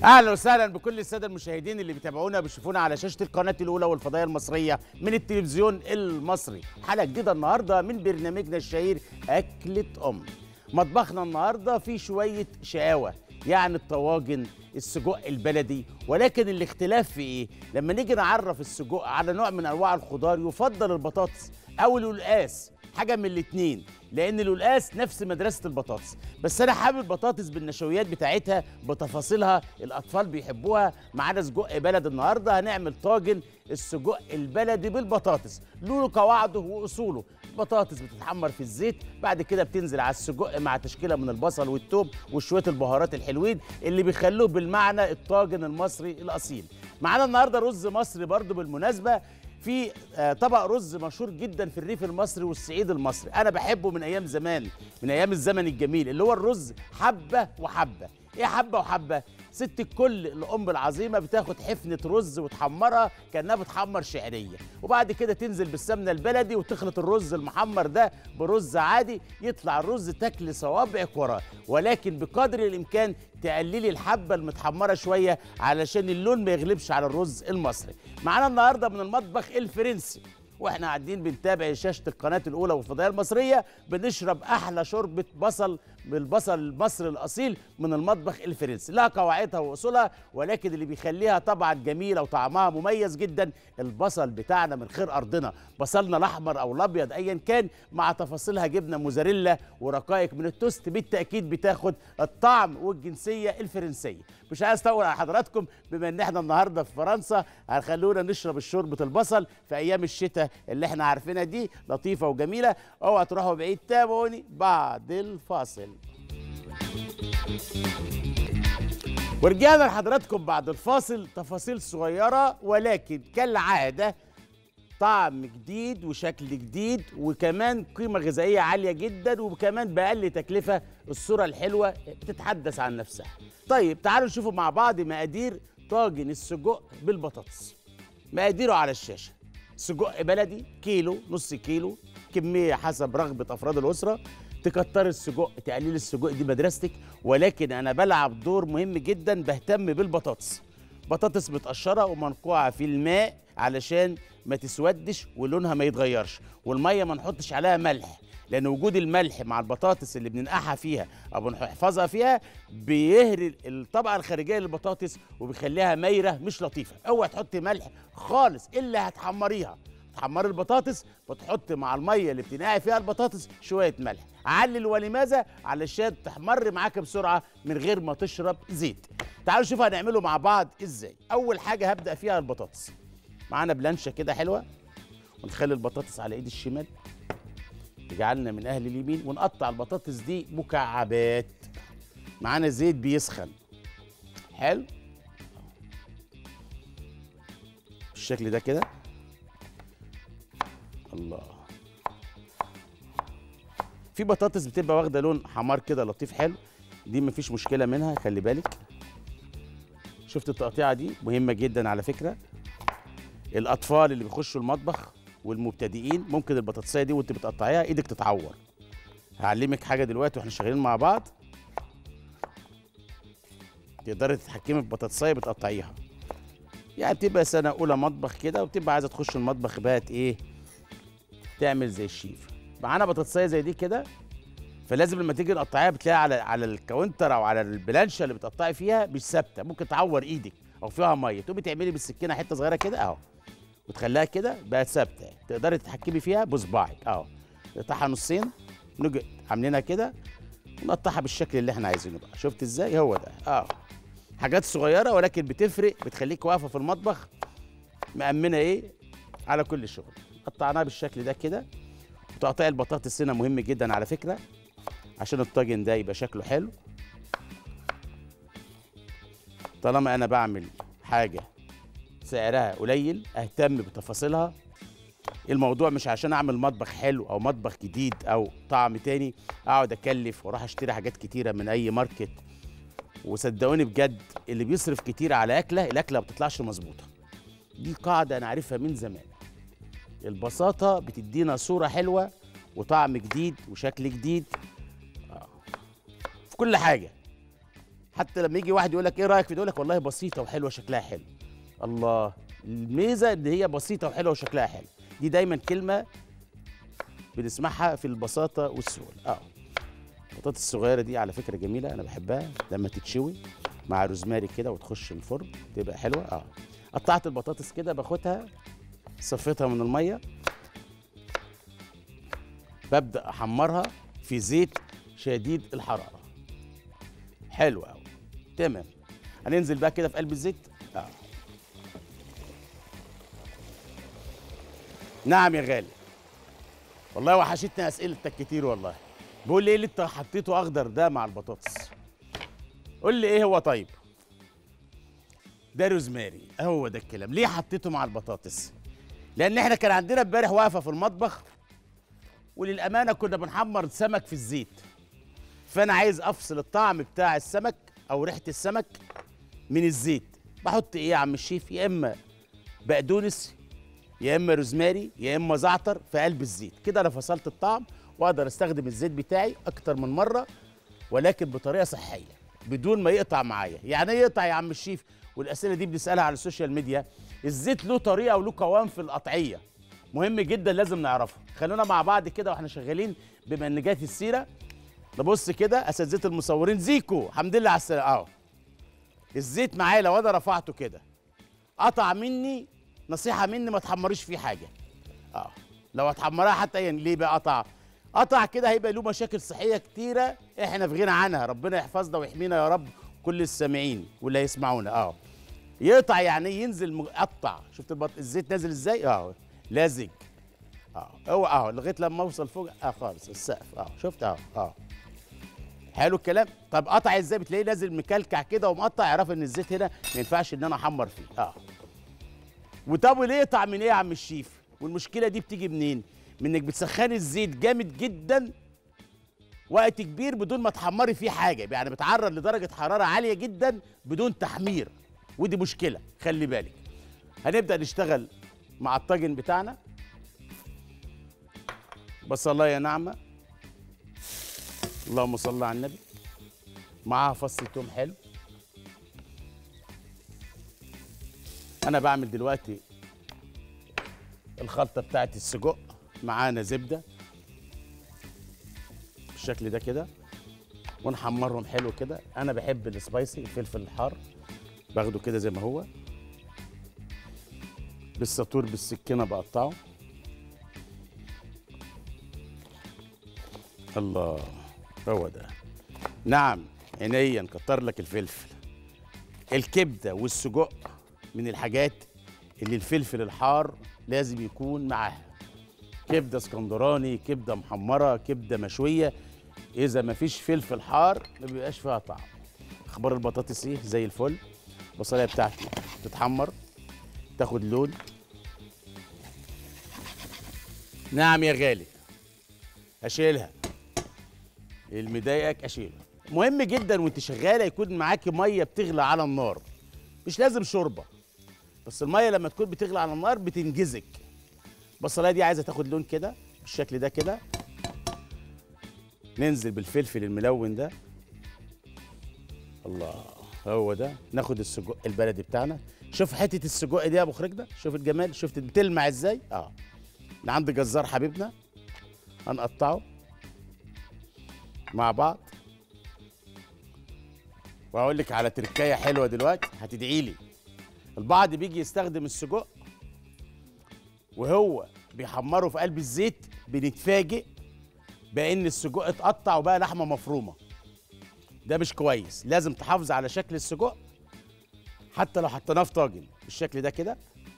اهلا وسهلا بكل الساده المشاهدين اللي بيتابعونا بيشوفونا على شاشه القناه الاولى والفضائيه المصريه من التلفزيون المصري حلقه جديده النهارده من برنامجنا الشهير اكله ام مطبخنا النهارده فيه شويه شقاوه يعني الطواجن السجق البلدي ولكن الاختلاف في ايه لما نيجي نعرف السجق على نوع من انواع الخضار يفضل البطاطس او القلقاس حاجه من الاتنين لان القلقاس نفس مدرسه البطاطس بس انا حابب البطاطس بالنشويات بتاعتها بتفاصيلها الاطفال بيحبوها معانا سجق بلد النهارده هنعمل طاجن السجق البلدي بالبطاطس له قواعده واصوله بطاطس بتتحمر في الزيت بعد كده بتنزل على السجق مع تشكيله من البصل والثوم وشويه البهارات الحلوين اللي بيخلوه بالمعنى الطاجن المصري الاصيل معانا النهارده رز مصري برضو بالمناسبه في آه، طبق رز مشهور جدا في الريف المصري والصعيد المصري انا بحبه من ايام زمان من ايام الزمن الجميل اللي هو الرز حبه وحبه ايه حبه وحبه ست الكل الام العظيمه بتاخد حفنه رز وتحمرها كانها بتحمر شعريه وبعد كده تنزل بالسمنه البلدي وتخلط الرز المحمر ده برز عادي يطلع الرز تاكل صوابعك وراه ولكن بقدر الامكان تقللي الحبه المتحمره شويه علشان اللون ما يغلبش على الرز المصري معانا النهارده من المطبخ الفرنسي واحنا قاعدين بنتابع شاشه القناه الاولى والفضائيه المصريه بنشرب احلى شوربه بصل بالبصل المصري الاصيل من المطبخ الفرنسي لها قواعدها واصولها ولكن اللي بيخليها طبعا جميله وطعمها مميز جدا البصل بتاعنا من خير ارضنا بصلنا الاحمر او الابيض ايا كان مع تفاصيلها جبنه موزاريلا ورقائق من التوست بالتاكيد بتاخد الطعم والجنسيه الفرنسيه مش عايز اطول على حضراتكم بما ان احنا النهارده في فرنسا هنخلونا نشرب شوربه البصل في ايام الشتاء اللي احنا عارفينها دي لطيفه وجميله اوعى تروحوا بعيد تابعوني بعد الفاصل ورجعنا لحضراتكم بعد الفاصل تفاصيل صغيرة ولكن كالعادة طعم جديد وشكل جديد وكمان قيمة غذائية عالية جدا وكمان بأقل تكلفة الصورة الحلوة بتتحدث عن نفسها طيب تعالوا نشوفوا مع بعض مقادير طاجن السجق بالبطاطس مقاديره على الشاشة سجق بلدي كيلو نص كيلو كمية حسب رغبة أفراد الأسرة تكتر السجق تقليل السجق دي مدرستك ولكن أنا بلعب دور مهم جدا بهتم بالبطاطس بطاطس متقشرة ومنقوعة في الماء علشان ما تسودش ولونها ما يتغيرش والمية ما نحطش عليها ملح لان وجود الملح مع البطاطس اللي بننقعها فيها او بنحفظها فيها بيهري الطبقه الخارجيه للبطاطس وبيخليها مايره مش لطيفه اوعى تحطي ملح خالص الا هتحمريها تحمري البطاطس بتحط مع الميه اللي بتنقعي فيها البطاطس شويه ملح علل ولماذا علشان تحمر معاك بسرعه من غير ما تشرب زيت تعالوا نشوف هنعمله مع بعض ازاي اول حاجه هبدا فيها البطاطس معانا بلانشه كده حلوه ونخلي البطاطس على ايد الشمال تجعلنا من اهل اليمين ونقطع البطاطس دي مكعبات معانا زيت بيسخن حلو بالشكل ده كده الله في بطاطس بتبقى واخده لون حمار كده لطيف حلو دي مفيش مشكله منها خلي بالك شفت التقطيعه دي مهمه جدا على فكره الاطفال اللي بيخشوا المطبخ والمبتدئين ممكن البطاطسيه دي وانت بتقطعيها ايدك تتعور هعلمك حاجه دلوقتي واحنا شغالين مع بعض تقدري تتحكمي في بطاطسيه بتقطعيها يعني بتبقى سنه اولى مطبخ كده وبتبقى عايزه تخش المطبخ بقى ايه تعمل زي الشيف معانا بطاطسيه زي دي كده فلازم لما تيجي تقطعيها بتلاقيها على على الكاونتر او على البلانشه اللي بتقطعي فيها مش ثابته ممكن تعور ايدك او فيها ميه تقومي تعملي بالسكينه حته صغيره كده اهو وتخليها كده بقت ثابته تقدري تتحكمي فيها بصباعك اهو نقطعها نصين نجي عاملينها كده ونقطعها بالشكل اللي احنا عايزينه بقى شفت ازاي هو ده اه حاجات صغيره ولكن بتفرق بتخليك واقفه في المطبخ مأمنه ايه على كل شغل قطعناها بالشكل ده كده وتقطيع البطاطس هنا مهم جدا على فكره عشان الطاجن ده يبقى شكله حلو طالما انا بعمل حاجه سعرها قليل اهتم بتفاصيلها الموضوع مش عشان اعمل مطبخ حلو او مطبخ جديد او طعم تاني اقعد اكلف واروح اشتري حاجات كتيره من اي ماركت وصدقوني بجد اللي بيصرف كتير على اكله الاكله ما بتطلعش مظبوطه دي قاعده انا عارفها من زمان البساطه بتدينا صوره حلوه وطعم جديد وشكل جديد آه. في كل حاجه حتى لما يجي واحد يقول لك ايه رايك في دي؟ يقول لك والله بسيطه وحلوه شكلها حلو الله الميزه ان هي بسيطه وحلوه وشكلها حلو دي دايما كلمه بنسمعها في البساطه والسهوله اه البطاطس الصغيره دي على فكره جميله انا بحبها لما تتشوي مع روزماري كده وتخش الفرن تبقى حلوه اه قطعت البطاطس كده باخدها صفيتها من الميه ببدا احمرها في زيت شديد الحراره حلو قوي تمام هننزل بقى كده في قلب الزيت اه نعم يا غالي والله وحشتني اسئلتك كتير والله بقول لي ايه اللي انت حطيته اخضر ده مع البطاطس قول لي ايه هو طيب ده روزماري هو ده الكلام ليه حطيته مع البطاطس لان احنا كان عندنا امبارح واقفه في المطبخ وللامانه كنا بنحمر سمك في الزيت فانا عايز افصل الطعم بتاع السمك او ريحه السمك من الزيت بحط ايه يا عم الشيف يا اما بقدونس يا اما روزماري يا اما زعتر في قلب الزيت كده انا فصلت الطعم واقدر استخدم الزيت بتاعي اكتر من مره ولكن بطريقه صحيه بدون ما يقطع معايا يعني ايه يقطع يا عم الشيف والاسئله دي بنسالها على السوشيال ميديا الزيت له طريقه وله قوام في القطعيه مهم جدا لازم نعرفه خلونا مع بعض كده واحنا شغالين بما ان جات السيره نبص كده اساتذه المصورين زيكو الحمد لله على السلامه اهو الزيت معايا لو انا رفعته كده قطع مني نصيحه مني ما تحمريش فيه حاجه اه لو هتحمرها حتى يعني ليه بقى قطع قطع كده هيبقى له مشاكل صحيه كتيره احنا في غنى عنها ربنا يحفظنا ويحمينا يا رب كل السامعين واللي هيسمعونا اه يقطع يعني ينزل مقطع شفت البط... الزيت نازل ازاي اه لازج اه هو اه لغايه لما اوصل فوق اه خالص السقف اه شفت اه اه حلو الكلام طب قطع ازاي بتلاقيه نازل مكلكع كده ومقطع اعرف ان الزيت هنا ما ينفعش ان انا احمر فيه اه وطب ليه يقطع من ايه يا عم الشيف والمشكله دي بتيجي منين من انك بتسخني الزيت جامد جدا وقت كبير بدون ما تحمري فيه حاجه يعني بتعرض لدرجه حراره عاليه جدا بدون تحمير ودي مشكله خلي بالك هنبدا نشتغل مع الطاجن بتاعنا بصلايه ناعمه اللهم صل على النبي معاها فص توم حلو انا بعمل دلوقتي الخلطه بتاعت السجق معانا زبده بالشكل ده كده ونحمرهم حلو كده انا بحب السبايسي الفلفل الحار باخده كده زي ما هو بالسطور بالسكينه بقطعه الله هو ده نعم عينيا كتر لك الفلفل الكبده والسجق من الحاجات اللي الفلفل الحار لازم يكون معاها كبده اسكندراني كبده محمره كبده مشويه اذا ما فيش فلفل حار ما بيبقاش فيها طعم اخبار البطاطس ايه زي الفل البصلايه بتاعتي تتحمر تاخد لون نعم يا غالي اشيلها اللي مضايقك اشيله مهم جدا وانت شغاله يكون معاكي ميه بتغلى على النار مش لازم شوربه بس الميه لما تكون بتغلى على النار بتنجزك البصلايه دي عايزه تاخد لون كده بالشكل ده كده ننزل بالفلفل الملون ده الله هو ده ناخد السجق البلدي بتاعنا شوف حته السجق دي يا ابو خريج ده شوف الجمال شفت بتلمع ازاي اه من عند جزار حبيبنا هنقطعه مع بعض واقول لك على تركايه حلوه دلوقتي هتدعي لي البعض بيجي يستخدم السجق وهو بيحمره في قلب الزيت بنتفاجئ بان السجق اتقطع وبقى لحمه مفرومه ده مش كويس لازم تحافظ على شكل السجق حتى لو حطيناه في طاجن بالشكل ده كده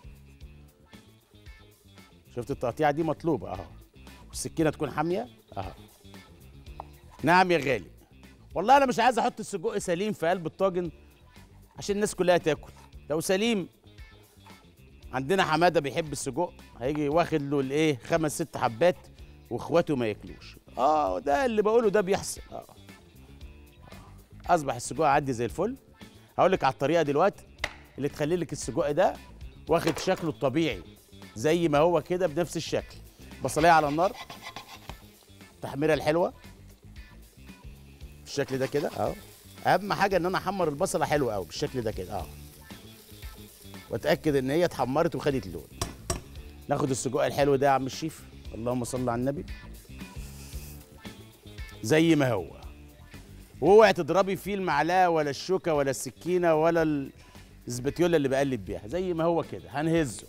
شفت التقطيعه دي مطلوبه اهو والسكينه تكون حاميه اهو نعم يا غالي والله انا مش عايز احط السجق سليم في قلب الطاجن عشان الناس كلها تاكل لو سليم عندنا حماده بيحب السجق هيجي واخد له الايه خمس ست حبات واخواته ما ياكلوش اه ده اللي بقوله ده بيحصل اه اصبح السجق عندي زي الفل هقول لك على الطريقه دلوقتي اللي تخلي لك السجق ده واخد شكله الطبيعي زي ما هو كده بنفس الشكل بصلايه على النار التحميره الحلوه بالشكل ده كده اهو اهم حاجه ان انا احمر البصله حلو قوي بالشكل ده كده اه واتاكد ان هي اتحمرت وخدت لون ناخد السجق الحلو ده يا عم الشيف اللهم صل على النبي زي ما هو واوعي تضربي فيه المعلقه ولا الشوكه ولا السكينه ولا الزبتيولا اللي بقلب بيها زي ما هو كده هنهزه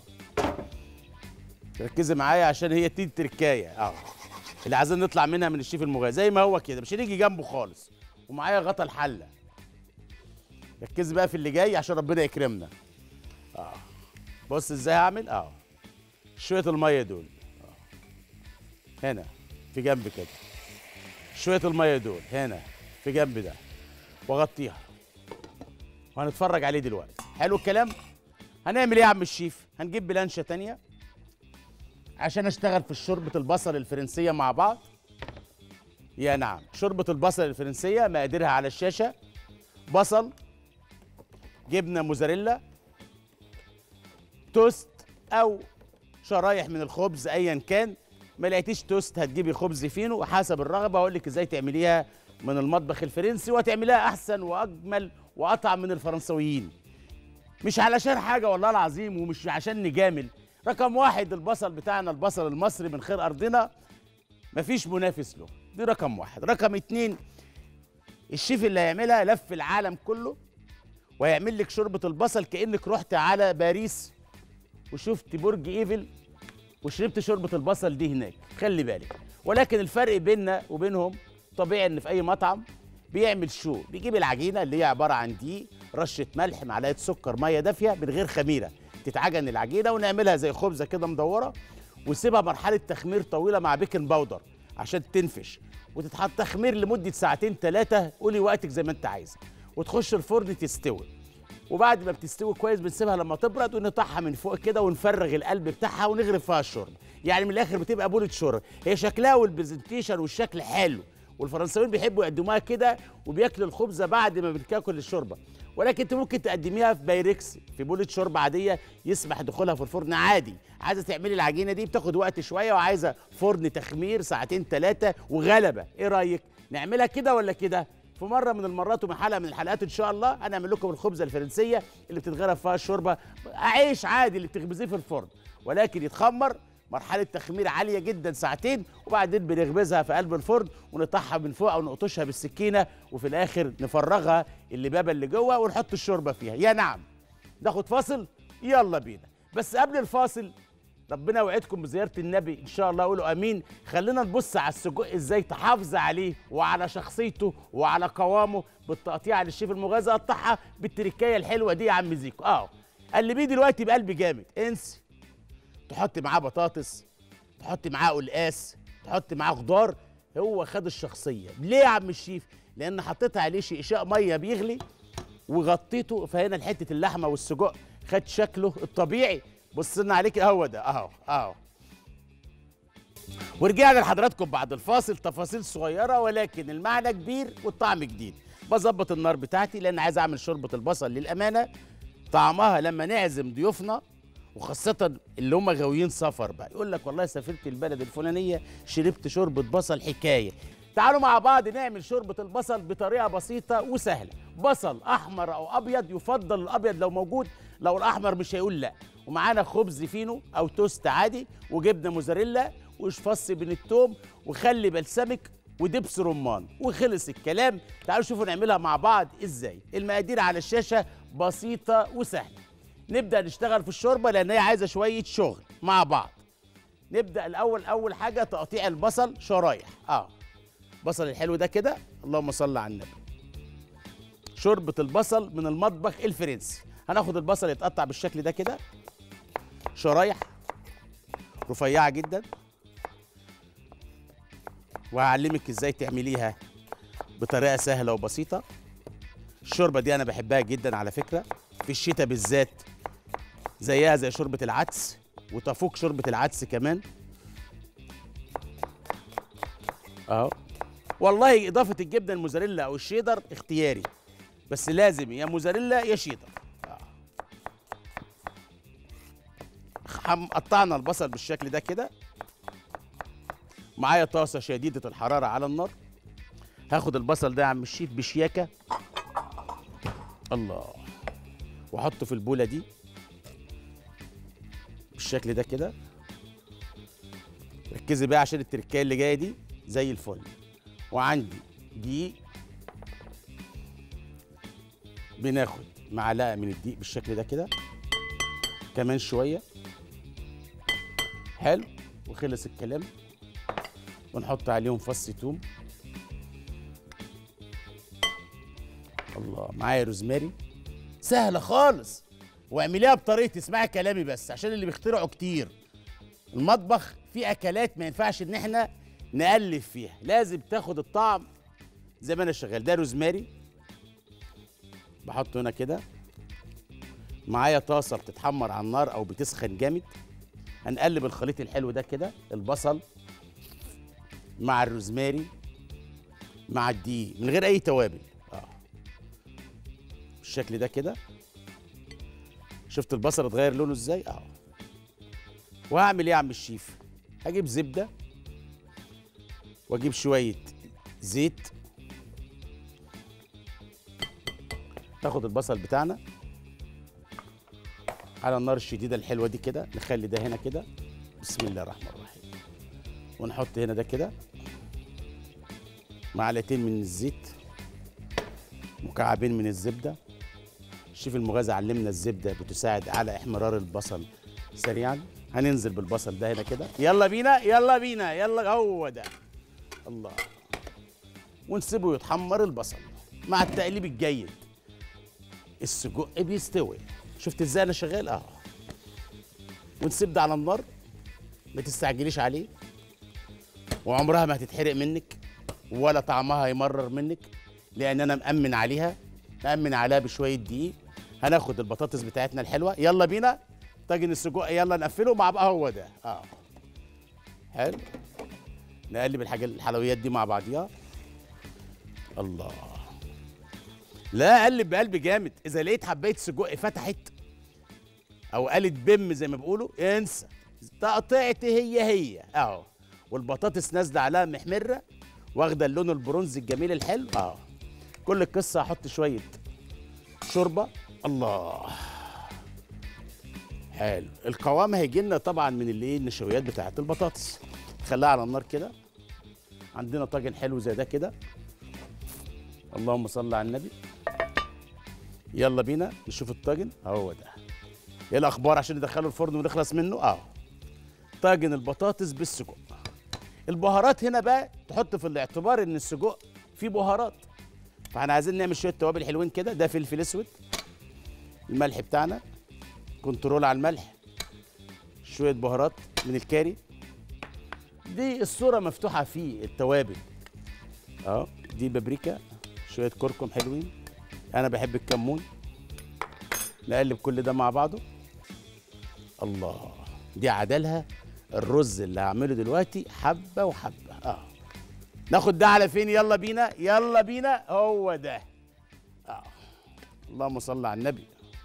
ركزي معايا عشان هي دي التركايه اه اللي عايزين نطلع منها من الشيف المغازي زي ما هو كده مش هنيجي جنبه خالص ومعايا غطا الحله ركزي بقى في اللي جاي عشان ربنا يكرمنا اه بص ازاي هعمل اه شويه الميه دول آه. هنا في جنب كده شويه الميه دول هنا في جنب ده واغطيها وهنتفرج عليه دلوقتي حلو الكلام هنعمل ايه يا عم الشيف هنجيب بلانشه تانية عشان اشتغل في شوربه البصل الفرنسيه مع بعض يا نعم شوربه البصل الفرنسيه مقاديرها على الشاشه بصل جبنه موزاريلا توست او شرايح من الخبز ايا كان ما لقيتيش توست هتجيبي خبز فينو حسب الرغبه اقول لك ازاي تعمليها من المطبخ الفرنسي وتعمليها احسن واجمل واطعم من الفرنسويين مش علشان حاجه والله العظيم ومش عشان نجامل رقم واحد البصل بتاعنا البصل المصري من خير ارضنا مفيش منافس له دي رقم واحد رقم اتنين الشيف اللي هيعملها لف العالم كله ويعمل لك شوربه البصل كانك رحت على باريس وشفت برج ايفل وشربت شوربه البصل دي هناك خلي بالك ولكن الفرق بيننا وبينهم طبيعي ان في اي مطعم بيعمل شو بيجيب العجينه اللي هي عباره عن دقيق رشه ملح معلقه سكر ميه دافيه من غير خميره تتعجن العجينه ونعملها زي خبزه كده مدوره وسيبها مرحله تخمير طويله مع بيكنج باودر عشان تنفش وتتحط تخمير لمده ساعتين ثلاثه قولي وقتك زي ما انت عايزه وتخش الفرن تستوي وبعد ما بتستوي كويس بنسيبها لما تبرد ونقطعها من فوق كده ونفرغ القلب بتاعها ونغرف فيها الشرب يعني من الاخر بتبقى بولة شرب هي شكلها والبرزنتيشن والشكل حلو والفرنساويين بيحبوا يقدموها كده وبياكلوا الخبزه بعد ما بتاكل الشوربه ولكن انت ممكن تقدميها في بايركس في بولة شوربه عاديه يسمح دخولها في الفرن عادي عايزه تعملي العجينه دي بتاخد وقت شويه وعايزه فرن تخمير ساعتين ثلاثه وغلبه ايه رايك نعملها كده ولا كده في مره من المرات ومن حلقه من الحلقات ان شاء الله هنعمل لكم الخبزه الفرنسيه اللي بتتغرف فيها الشوربه عيش عادي اللي بتخبزيه في الفرن ولكن يتخمر مرحلة تخمير عالية جدا ساعتين وبعدين بنخبزها في قلب الفرن ونقطعها من فوق او نقطشها بالسكينة وفي الاخر نفرغها اللبابة اللي جوه ونحط الشوربة فيها يا نعم ناخد فاصل يلا بينا بس قبل الفاصل ربنا يوعدكم بزيارة النبي إن شاء الله قولوا أمين خلينا نبص على السجق إزاي تحافظ عليه وعلى شخصيته وعلى قوامه بالتقطيع للشيف المغازي قطعها بالتركاية الحلوة دي يا عم زيكو أه قلبيه دلوقتي بقلب جامد انسي تحط معاه بطاطس تحط معاه قلقاس تحط معاه خضار هو خد الشخصيه ليه يا عم الشيف لان حطيت عليه شقشاق ميه بيغلي وغطيته فهنا حته اللحمه والسجق خد شكله الطبيعي بص لنا عليك هو ده اهو اهو ورجعنا لحضراتكم بعد الفاصل تفاصيل صغيره ولكن المعنى كبير والطعم جديد بظبط النار بتاعتي لان عايز اعمل شوربه البصل للامانه طعمها لما نعزم ضيوفنا وخاصة اللي هم غاويين سفر بقى يقول لك والله سافرت البلد الفلانية شربت شوربة بصل حكاية تعالوا مع بعض نعمل شوربة البصل بطريقة بسيطة وسهلة بصل أحمر أو أبيض يفضل الأبيض لو موجود لو الأحمر مش هيقول لا ومعانا خبز فينو أو توست عادي وجبنة موزاريلا وشفص بين التوم وخلي بلسمك ودبس رمان وخلص الكلام تعالوا شوفوا نعملها مع بعض ازاي المقادير على الشاشة بسيطة وسهلة نبدا نشتغل في الشوربه لان هي عايزه شويه شغل مع بعض نبدا الاول اول حاجه تقطيع البصل شرايح اه بصل الحلو ده كده اللهم صل على النبي شوربه البصل من المطبخ الفرنسي هناخد البصل يتقطع بالشكل ده كده شرايح رفيعه جدا وهعلمك ازاي تعمليها بطريقه سهله وبسيطه الشوربه دي انا بحبها جدا على فكره في الشتاء بالذات زيها زي شوربه العدس وتفوق شوربه العدس كمان اهو والله اضافه الجبنه الموزاريلا او الشيدر اختياري بس لازم يا موزاريلا يا شيدر قطعنا البصل بالشكل ده كده معايا طاسه شديده الحراره على النار هاخد البصل ده يا عم الشيف بشياكه الله واحطه في البوله دي بالشكل ده كده ركزي بقى عشان التركايه اللي جايه دي زي الفل وعندي دقيق بناخد معلقه من الدقيق بالشكل ده كده كمان شويه حلو وخلص الكلام ونحط عليهم فص توم الله معايا روزماري سهله خالص واعمليها بطريقتي اسمعي كلامي بس عشان اللي بيخترعوا كتير المطبخ فيه اكلات ما ينفعش ان احنا نالف فيها لازم تاخد الطعم زي ما انا شغال ده روزماري بحطه هنا كده معايا طاسه بتتحمر على النار او بتسخن جامد هنقلب الخليط الحلو ده كده البصل مع الروزماري مع الدقيق من غير اي توابل اه بالشكل ده كده شفت البصل اتغير لونه ازاي اه وهعمل ايه يا عم الشيف هجيب زبده واجيب شويه زيت ناخد البصل بتاعنا على النار الشديده الحلوه دي كده نخلي ده هنا كده بسم الله الرحمن الرحيم ونحط هنا ده كده معلقتين من الزيت مكعبين من الزبده الشيف المغازي علمنا الزبده بتساعد على احمرار البصل سريعا هننزل بالبصل ده هنا كده يلا بينا يلا بينا يلا هو ده الله ونسيبه يتحمر البصل مع التقليب الجيد السجق بيستوي شفت ازاي انا شغال اه ونسيب ده على النار ما تستعجليش عليه وعمرها ما هتتحرق منك ولا طعمها هيمرر منك لان انا مأمن عليها مأمن عليها بشويه دقيق هناخد البطاطس بتاعتنا الحلوه يلا بينا طاجن السجق يلا نقفله مع بقى هو ده اه حلو نقلب الحاجه الحلويات دي مع بعضيها الله لا قلب بقلب جامد اذا لقيت حبايه سجق فتحت او قالت بم زي ما بيقولوا انسى تقطيعتي هي هي اهو والبطاطس نازله عليها محمره واخده اللون البرونزي الجميل الحلو اه كل القصه هحط شويه شوربه الله حلو القوام هيجي لنا طبعا من اللي ايه النشويات بتاعه البطاطس خليها على النار كده عندنا طاجن حلو زي ده كده اللهم صل على النبي يلا بينا نشوف الطاجن اهو ده ايه الاخبار عشان ندخله الفرن ونخلص منه اه طاجن البطاطس بالسجق البهارات هنا بقى تحط في الاعتبار ان السجق فيه بهارات فاحنا عايزين نعمل شويه توابل حلوين كده ده فلفل اسود الملح بتاعنا كنترول على الملح شويه بهارات من الكاري دي الصوره مفتوحه في التوابل اه دي بابريكا شويه كركم حلوين انا بحب الكمون نقلب كل ده مع بعضه الله دي عدلها الرز اللي هعمله دلوقتي حبه وحبه اه ناخد ده على فين يلا بينا يلا بينا هو ده اه اللهم صل على النبي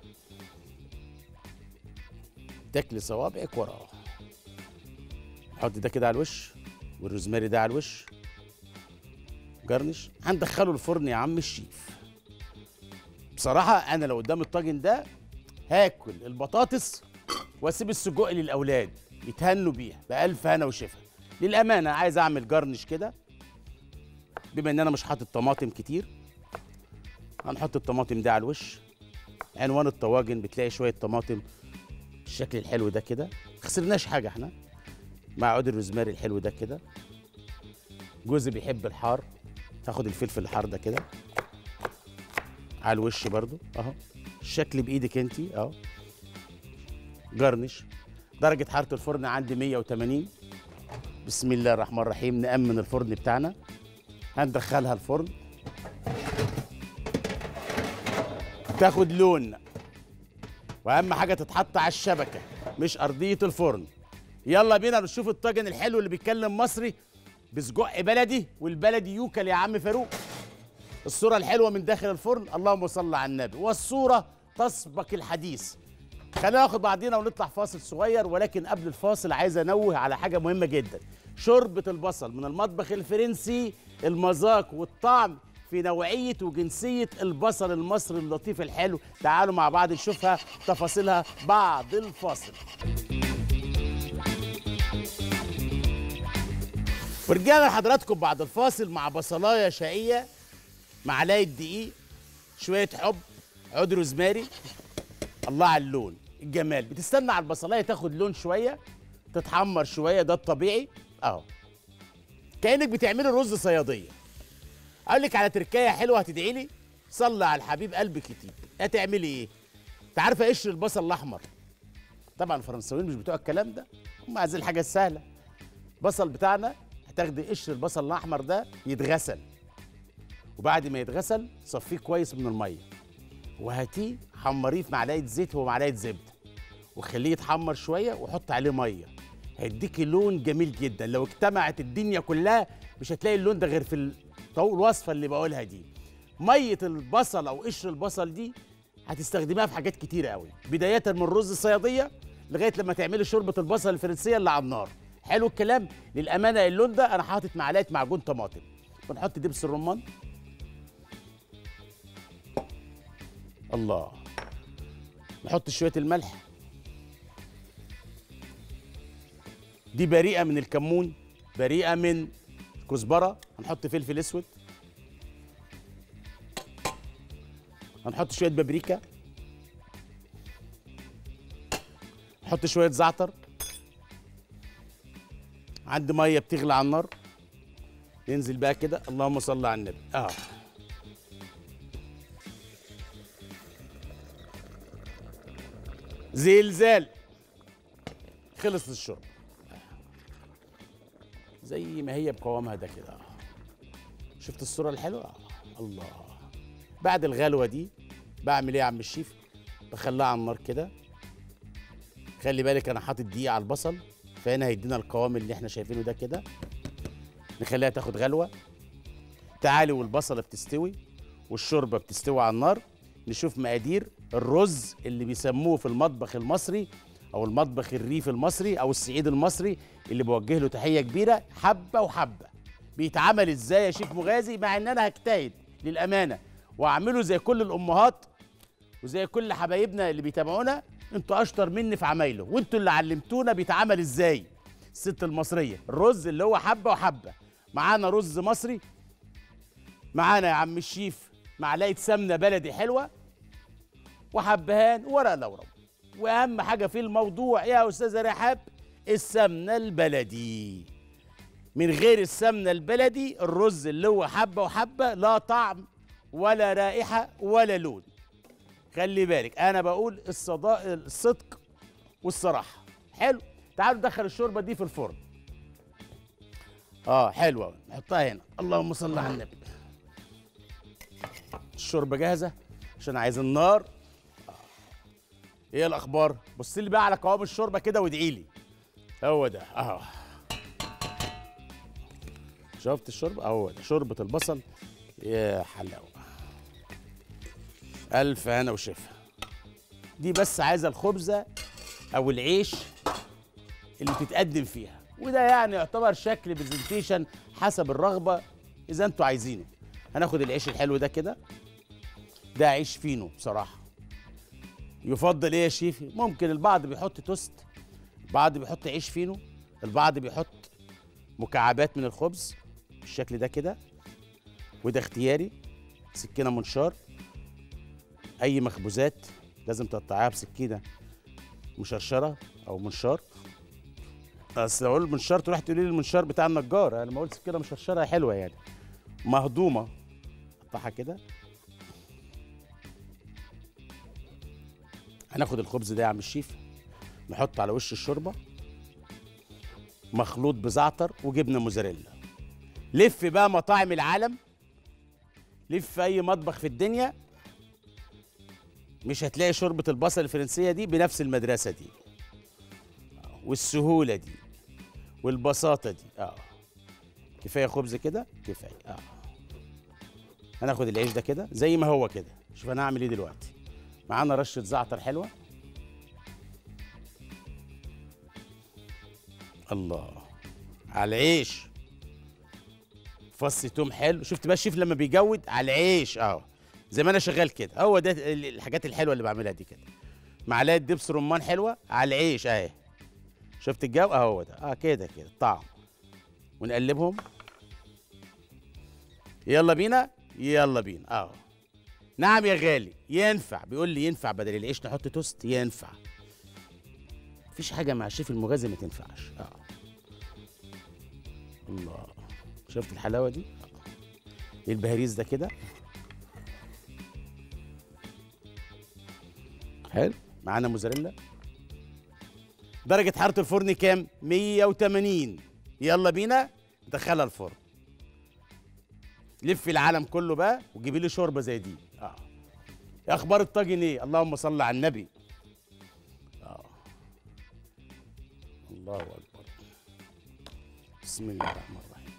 تاكلي صوابعك وراه حط ده كده على الوش والروزماري ده على الوش جرنش هندخله الفرن يا عم الشيف بصراحة أنا لو قدام الطاجن ده هاكل البطاطس واسيب السجق للأولاد يتهنوا بيها بألف هنا وشفا للأمانة عايز أعمل جرنش كده بما إن أنا مش حاطط طماطم كتير هنحط الطماطم ده على الوش عنوان الطواجن بتلاقي شوية طماطم بالشكل الحلو ده كده خسرناش حاجة احنا مع عود الروزماري الحلو ده كده جوزي بيحب الحار تاخد الفلفل الحار ده كده على الوش برضو اهو الشكل بايدك انت اهو جرنش درجة حرارة الفرن عندي 180 بسم الله الرحمن الرحيم نأمن الفرن بتاعنا هندخلها الفرن تاخد لون واهم حاجة تتحط على الشبكة مش أرضية الفرن يلا بينا نشوف الطاجن الحلو اللي بيتكلم مصري بسجق بلدي والبلدي يوكل يا عم فاروق الصورة الحلوة من داخل الفرن اللهم صل على النبي والصورة تسبق الحديث خلينا ناخد بعضينا ونطلع فاصل صغير ولكن قبل الفاصل عايز انوه على حاجة مهمة جدا شوربة البصل من المطبخ الفرنسي المذاق والطعم في نوعيه وجنسيه البصل المصري اللطيف الحلو تعالوا مع بعض نشوفها تفاصيلها بعد الفاصل ورجعنا لحضراتكم بعد الفاصل مع بصلايه شقيه معلقه دقيق شويه حب عود روزماري الله على اللون الجمال بتستنى على البصلايه تاخد لون شويه تتحمر شويه ده الطبيعي اهو كانك بتعملي رز صياديه اقول لك على تركايه حلوه هتدعي لي صلي على الحبيب قلبك يطيب هتعملي ايه انت عارفه قشر البصل الاحمر طبعا الفرنساويين مش بتوع الكلام ده هم عايزين الحاجه السهله البصل بتاعنا هتاخدي قشر البصل الاحمر ده يتغسل وبعد ما يتغسل صفيه كويس من الميه وهاتيه حمريه في معلقه زيت ومعلقه زبده وخليه يتحمر شويه وحط عليه ميه هيديكي لون جميل جدا لو اجتمعت الدنيا كلها مش هتلاقي اللون ده غير في ال- طو- الوصفه اللي بقولها دي ميه البصل او قشر البصل دي هتستخدميها في حاجات كتيره قوي بدايه من رز الصياديه لغايه لما تعملي شوربه البصل الفرنسيه اللي على النار حلو الكلام للامانه اللون ده انا حاطط معلقه معجون طماطم ونحط دبس الرمان الله نحط شويه الملح دي بريئه من الكمون بريئه من كزبره هنحط فلفل اسود هنحط شويه بابريكا نحط شويه زعتر عندي ميه بتغلي على النار ننزل بقى كده اللهم صل على النبي اه زلزال خلص الشرب زي ما هي بقوامها ده كده شفت الصورة الحلوة آه، الله بعد الغلوة دي بعمل ايه يا عم الشيف بخليها على النار كده خلي بالك انا حاطط دقيق على البصل فهنا هيدينا القوام اللي احنا شايفينه ده كده نخليها تاخد غلوة تعالي والبصلة بتستوي والشوربة بتستوي على النار نشوف مقادير الرز اللي بيسموه في المطبخ المصري او المطبخ الريف المصري او الصعيد المصري اللي بوجه له تحيه كبيره حبه وحبه بيتعمل ازاي يا شيف مغازي مع ان انا هجتهد للامانه واعمله زي كل الامهات وزي كل حبايبنا اللي بيتابعونا انتوا اشطر مني في عمايله وانتوا اللي علمتونا بيتعمل ازاي الست المصريه الرز اللي هو حبه وحبه معانا رز مصري معانا يا عم الشيف معلقه سمنه بلدي حلوه وحبهان وورق لورا واهم حاجه في الموضوع يا استاذه رحاب السمنه البلدي من غير السمنه البلدي الرز اللي هو حبه وحبه لا طعم ولا رائحه ولا لون خلي بالك انا بقول الصداق الصدق والصراحه حلو تعالوا ندخل الشوربه دي في الفرن اه حلوه نحطها هنا اللهم صل على النبي الشوربه جاهزه عشان عايز النار ايه الاخبار بص لي بقى على قوام الشوربه كده وادعي لي هو ده اهو شفت الشوربه اهو ده شوربه البصل يا حلاوه الف هنا وشفا دي بس عايزه الخبزه او العيش اللي بتتقدم فيها وده يعني يعتبر شكل برزنتيشن حسب الرغبه اذا انتوا عايزينه هناخد العيش الحلو ده كده ده عيش فينو بصراحه يفضل ايه يا شيفي ممكن البعض بيحط توست البعض بيحط عيش فينو البعض بيحط مكعبات من الخبز بالشكل ده كده وده اختياري سكينه منشار اي مخبوزات لازم تقطعيها بسكينه مشرشره او منشار اصل اقول منشار تروح تقولي لي المنشار بتاع النجار انا ما قلت سكينه مشرشره حلوه يعني مهضومه قطعها كده هناخد الخبز ده يا عم الشيف نحط على وش الشوربه مخلوط بزعتر وجبنه موزاريلا لف بقى مطاعم العالم لف اي مطبخ في الدنيا مش هتلاقي شوربه البصل الفرنسيه دي بنفس المدرسه دي والسهوله دي والبساطه دي اه كفايه خبز كده كفايه اه هناخد العيش ده كده زي ما هو كده شوف انا هعمل ايه دلوقتي معانا رشه زعتر حلوه الله على العيش فص توم حلو شفت بقى الشيف لما بيجود على العيش اهو زي ما انا شغال كده هو ده ال- الحاجات الحلوه اللي بعملها دي كده معلقه دبس رمان حلوه على العيش اهي شفت الجو اهو ده اه كده كده طعم ونقلبهم يلا بينا يلا بينا اهو نعم يا غالي ينفع بيقول لي ينفع بدل العيش نحط توست ينفع مفيش حاجه مع الشيف المغازي ما تنفعش اه الله شفت الحلاوه دي آه. ايه البهاريز ده كده حلو معانا موزاريلا درجة حرارة الفرن كام؟ 180 يلا بينا ندخلها الفرن لف العالم كله بقى وجيبي لي شوربة زي دي اه يا اخبار الطاجن ايه؟ اللهم صل على النبي اه الله اكبر بسم الله الرحمن الرحيم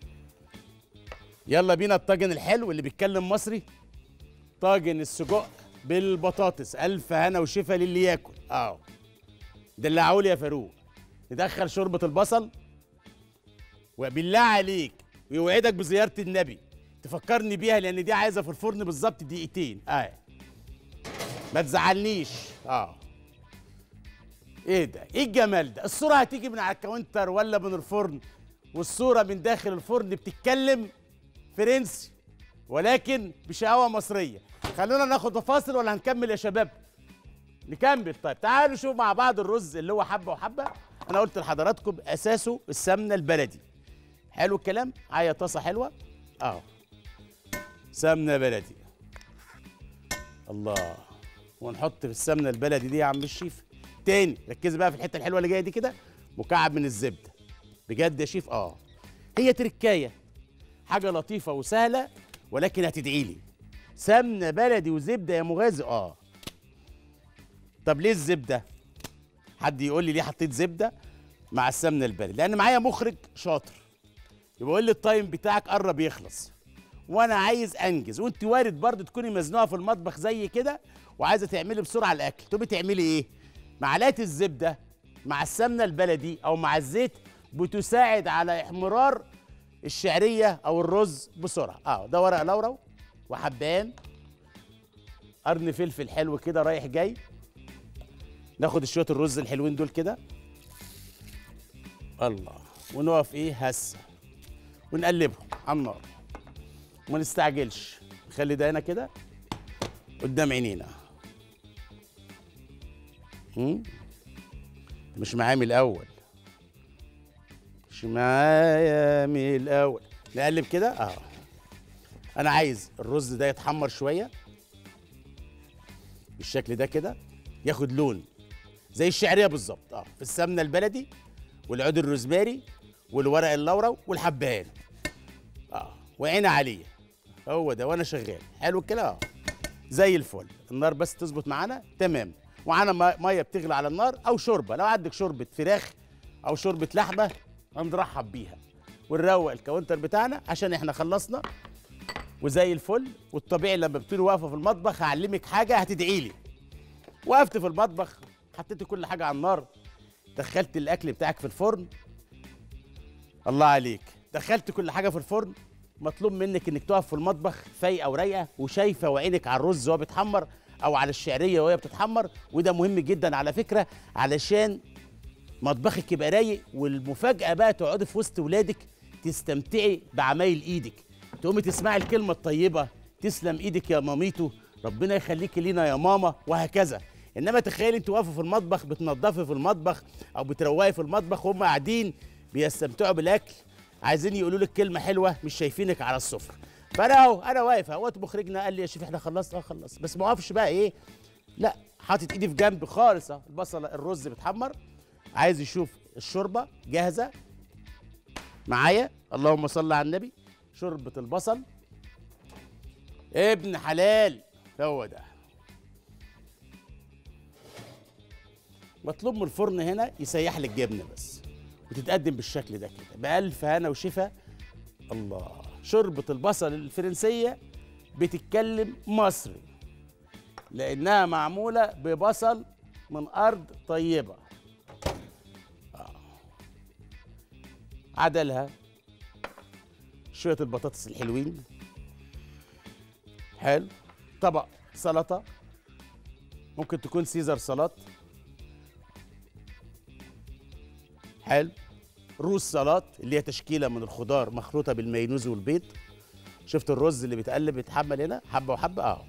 يلا بينا الطاجن الحلو اللي بيتكلم مصري طاجن السجق بالبطاطس الف هنا وشفا للي ياكل اه دلعولي يا فاروق ندخل شوربه البصل وبالله عليك ويوعدك بزياره النبي تفكرني بيها لان دي عايزه في الفرن بالظبط دقيقتين اه ما تزعلنيش اه ايه ده ايه الجمال ده الصوره هتيجي من على الكاونتر ولا من الفرن والصوره من داخل الفرن بتتكلم فرنسي ولكن بشقاوه مصريه خلونا ناخد فاصل ولا هنكمل يا شباب نكمل طيب تعالوا نشوف مع بعض الرز اللي هو حبه وحبه انا قلت لحضراتكم اساسه السمنه البلدي حلو الكلام معايا طاسه حلوه اه سمنه بلدي الله ونحط في السمنه البلدي دي يا عم الشيف تاني ركز بقى في الحته الحلوه اللي جايه دي كده مكعب من الزبده بجد يا شيف اه هي تركايه حاجه لطيفه وسهله ولكن هتدعي لي سمنه بلدي وزبده يا مغازي اه طب ليه الزبده حد يقول لي ليه حطيت زبده مع السمنه البلدي لان معايا مخرج شاطر يبقى يقول لي التايم بتاعك قرب يخلص وانا عايز انجز وانت وارد برضه تكوني مزنوقه في المطبخ زي كده وعايزه تعملي بسرعه الاكل تقومي تعملي ايه معلقه الزبده مع السمنه البلدي او مع الزيت بتساعد على احمرار الشعريه او الرز بسرعه اه ده ورق لورا وحبان قرن فلفل حلو كده رايح جاي ناخد شويه الرز الحلوين دول كده الله ونقف ايه هسه ونقلبهم على النار وما نستعجلش نخلي ده هنا كده قدام عينينا هم؟ مش معايا من الاول مش معايا من الاول نقلب كده اه انا عايز الرز ده يتحمر شويه بالشكل ده كده ياخد لون زي الشعريه بالظبط اه في السمنه البلدي والعود الروزماري والورق اللورا والحبهان اه وعين عليه هو ده وانا شغال حلو الكلام اه زي الفل النار بس تظبط معانا تمام وعانا ما- ميه بتغلي على النار او شوربه لو عندك شوربه فراخ او شوربه لحمه هنرحب بيها ونروق الكاونتر بتاعنا عشان احنا خلصنا وزي الفل والطبيعي لما بتكوني واقفه في المطبخ هعلمك حاجه هتدعي لي وقفت في المطبخ حطيت كل حاجه على النار دخلت الاكل بتاعك في الفرن الله عليك دخلت كل حاجه في الفرن مطلوب منك انك تقف في المطبخ فايقه ورايقه وشايفه وعينك على الرز وهو بيتحمر او على الشعريه وهي بتتحمر وده مهم جدا على فكره علشان مطبخك يبقى رايق والمفاجاه بقى تقعدي في وسط ولادك تستمتعي بعمايل ايدك تقومي تسمعي الكلمه الطيبه تسلم ايدك يا ماميتو ربنا يخليكي لينا يا ماما وهكذا انما تخيلي انت واقفه في المطبخ بتنضفي في المطبخ او بتروقي في المطبخ وهم قاعدين بيستمتعوا بالاكل عايزين يقولوا لك كلمه حلوه مش شايفينك على السفره فانا اهو انا واقف اهوت مخرجنا قال لي يا شيف احنا خلصنا اه خلص بس ما اقفش بقى ايه لا حاطط ايدي في جنب خالص اهو البصله الرز بيتحمر عايز يشوف الشوربه جاهزه معايا اللهم صل على النبي شوربه البصل ابن حلال هو ده مطلوب من الفرن هنا يسيح لك جبنه بس وتتقدم بالشكل ده كده بألف هنا وشفا الله شوربة البصل الفرنسية بتتكلم مصري لأنها معمولة ببصل من أرض طيبة آه. عدلها شويه البطاطس الحلوين حلو طبق سلطه ممكن تكون سيزر سلطه حلو روز سلطه اللي هي تشكيله من الخضار مخلوطه بالمايونيز والبيض شفت الرز اللي بيتقلب بيتحمل هنا حبه وحبه اهو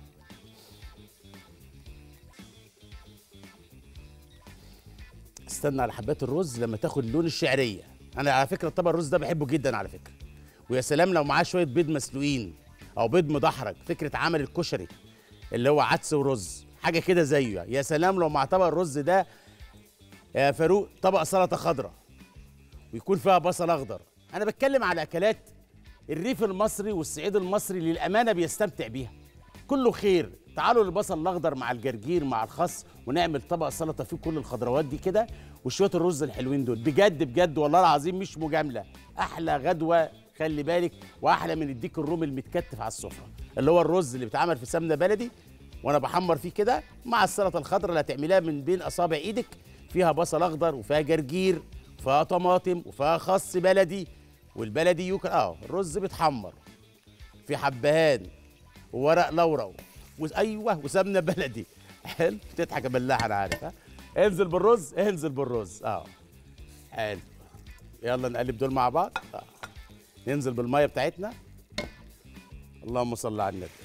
استنى على حبات الرز لما تاخد لون الشعريه انا على فكره طبق الرز ده بحبه جدا على فكره ويا سلام لو معاه شويه بيض مسلوقين او بيض مدحرج فكره عمل الكشري اللي هو عدس ورز حاجه كده زيه يا سلام لو مع طبق الرز ده يا فاروق طبق سلطه خضراء ويكون فيها بصل اخضر انا بتكلم على اكلات الريف المصري والصعيد المصري للامانه بيستمتع بيها كله خير تعالوا البصل الاخضر مع الجرجير مع الخس ونعمل طبق سلطه فيه كل الخضروات دي كده وشويه الرز الحلوين دول بجد بجد والله العظيم مش مجامله احلى غدوه خلي بالك واحلى من الديك الرومي المتكتف على السفره اللي هو الرز اللي بيتعمل في سمنه بلدي وانا بحمر فيه كده مع السلطه الخضراء اللي هتعمليها من بين اصابع ايدك فيها بصل اخضر وفيها جرجير وفيها طماطم وفيها خس بلدي والبلدي يوكل اه الرز بيتحمر في حبهان وورق لورا و... ايوه وسمنه بلدي حلو بتضحك يا بلاح انا عارف ها انزل بالرز انزل بالرز اه حلو يلا نقلب دول مع بعض آه. ننزل بالميه بتاعتنا اللهم صل على النبي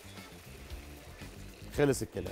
خلص الكلام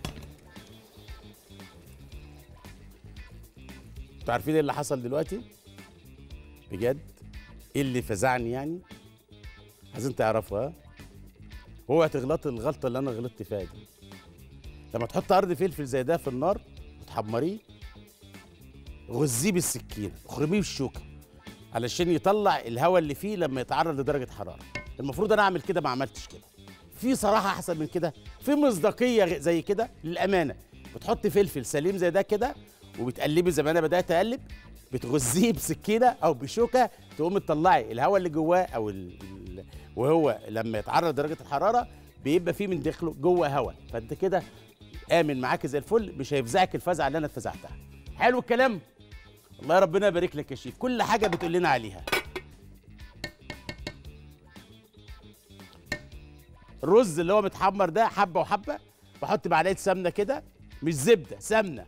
انتوا عارفين ايه اللي حصل دلوقتي بجد ايه اللي فزعني يعني عايزين تعرفوا ها اوعى تغلطي الغلطه اللي انا غلطت فيها دي لما تحط عرض فلفل زي ده في النار وتحمريه غزيه بالسكينه اخرميه بالشوكه علشان يطلع الهواء اللي فيه لما يتعرض لدرجه حراره المفروض انا اعمل كده ما عملتش كده في صراحه احسن من كده في مصداقيه غ- زي كده للامانه بتحط فلفل سليم زي ده كده وبتقلبي زي ما انا بدات اقلب بتغزيه بسكينه او بشوكه تقوم تطلعي الهواء اللي جواه او ال... ال... وهو لما يتعرض لدرجه الحراره بيبقى فيه من داخله جوه هواء فانت كده امن معاك زي الفل مش هيفزعك الفزعه اللي انا اتفزعتها حلو الكلام الله ربنا يبارك لك يا شيف كل حاجه بتقول لنا عليها الرز اللي هو متحمر ده حبه وحبه بحط معلقه سمنه كده مش زبده سمنه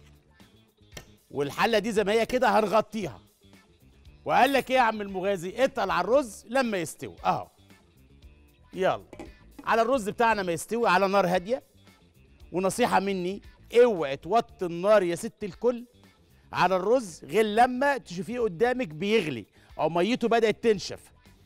والحله دي زي ما هي كده هنغطيها وقال لك ايه يا عم المغازي اتقل على الرز لما يستوي اهو يلا على الرز بتاعنا ما يستوي على نار هاديه ونصيحه مني اوعي توطي النار يا ست الكل على الرز غير لما تشوفيه قدامك بيغلي او ميته بدات تنشف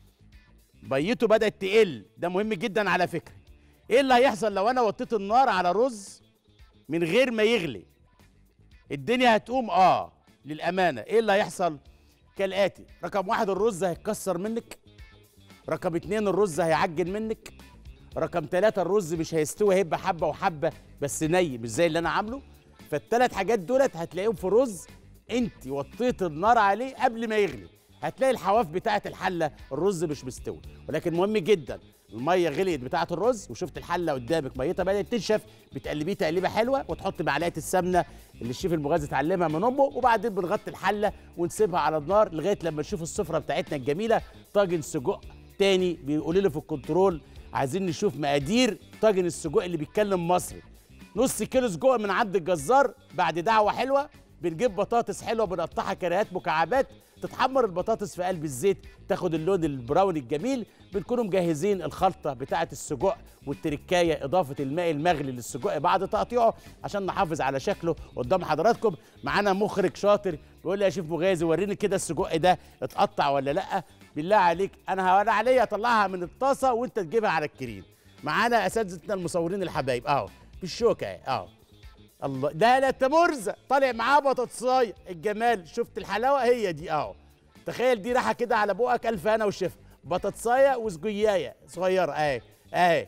ميته بدات تقل ده مهم جدا على فكره ايه اللي هيحصل لو انا وطيت النار على رز من غير ما يغلي الدنيا هتقوم اه للامانه ايه اللي هيحصل كالاتي رقم واحد الرز هيتكسر منك رقم اتنين الرز هيعجن منك رقم ثلاثة الرز مش هيستوي هيبقى حبة وحبة بس ني مش زي اللي أنا عامله فالثلاث حاجات دولت هتلاقيهم في رز أنت وطيت النار عليه قبل ما يغلي هتلاقي الحواف بتاعة الحلة الرز مش مستوي ولكن مهم جدا المية غليت بتاعة الرز وشفت الحلة قدامك ميتها بدأت تنشف بتقلبيه تقليبة حلوة وتحط معلقة السمنة اللي الشيف المغازي اتعلمها من أمه وبعدين بنغطي الحلة ونسيبها على النار لغاية لما نشوف السفرة بتاعتنا الجميلة طاجن سجق تاني بيقولوا لي في الكنترول عايزين نشوف مقادير طاجن السجق اللي بيتكلم مصري نص كيلو سجق من عند الجزار بعد دعوه حلوه بنجيب بطاطس حلوه بنقطعها كريهات مكعبات تتحمر البطاطس في قلب الزيت تاخد اللون البراوني الجميل بنكونوا مجهزين الخلطه بتاعه السجق والتركايه اضافه الماء المغلي للسجق بعد تقطيعه عشان نحافظ على شكله قدام حضراتكم معانا مخرج شاطر بيقول لي يا شيف مغازي وريني كده السجق ده اتقطع ولا لا بالله عليك انا انا عليا اطلعها من الطاسه وانت تجيبها على الكريم معانا اساتذتنا المصورين الحبايب اهو بالشوكه اهي اهو الله ده لا تمرزة طالع معاه بطاطسايه الجمال شفت الحلاوه هي دي اهو تخيل دي راحه كده على بقك الف هنا وشفا بطاطسايه وسجيايه صغيره اهي اهي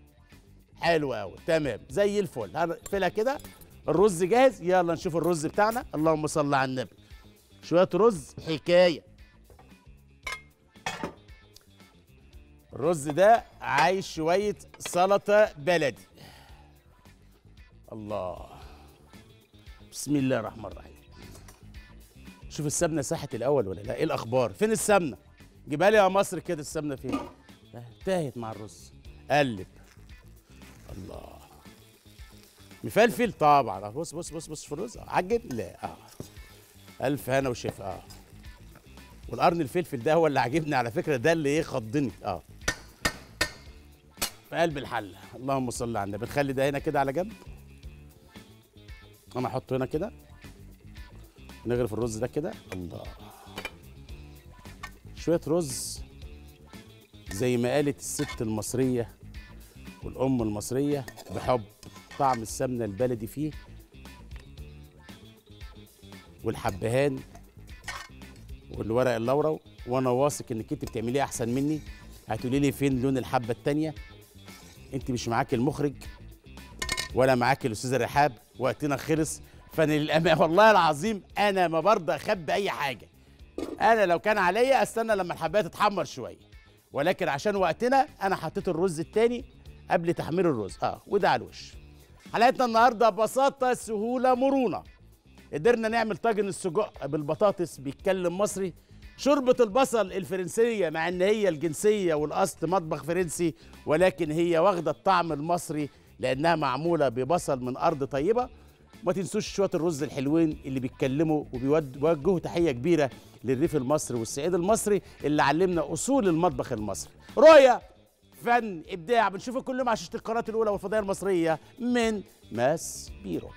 حلو قوي تمام زي الفل هنقفلها كده الرز جاهز يلا نشوف الرز بتاعنا اللهم صل على النبي شويه رز حكايه الرز ده عايز شويه سلطه بلدي الله بسم الله الرحمن الرحيم شوف السمنه ساحت الاول ولا لا ايه الاخبار فين السمنه جيبها لي يا مصر كده السمنه فين آه، تاهت مع الرز قلب الله مفلفل طبعا آه، بص بص بص بص في الرز آه، عجب لا اه الف هنا وشفا اه والقرن الفلفل ده هو اللي عاجبني على فكره ده اللي ايه خضني اه في قلب الحله اللهم صل على النبي نخلي ده هنا كده على جنب انا احطه هنا كده نغرف الرز ده كده الله شويه رز زي ما قالت الست المصريه والام المصريه بحب طعم السمنه البلدي فيه والحبهان والورق اللورو وانا واثق انك انت بتعمليه احسن مني هتقولي لي فين لون الحبه التانيه انت مش معاك المخرج ولا معاك الاستاذه رحاب وقتنا خلص فانا للامانه والله العظيم انا ما برضى اخبي اي حاجه انا لو كان عليا استنى لما الحبايه تتحمر شويه ولكن عشان وقتنا انا حطيت الرز التاني قبل تحمير الرز اه وده على الوش حلقتنا النهارده بساطه سهوله مرونه قدرنا نعمل طاجن السجق بالبطاطس بيتكلم مصري شوربة البصل الفرنسية مع ان هي الجنسية والاصل مطبخ فرنسي ولكن هي واخدة الطعم المصري لانها معمولة ببصل من ارض طيبة ما تنسوش شوية الرز الحلوين اللي بيتكلموا وبيوجهوا تحية كبيرة للريف المصري والصعيد المصري اللي علمنا اصول المطبخ المصري رؤية فن ابداع بنشوفه كل يوم على شاشة القناة الاولى والفضائية المصرية من ماس بيرو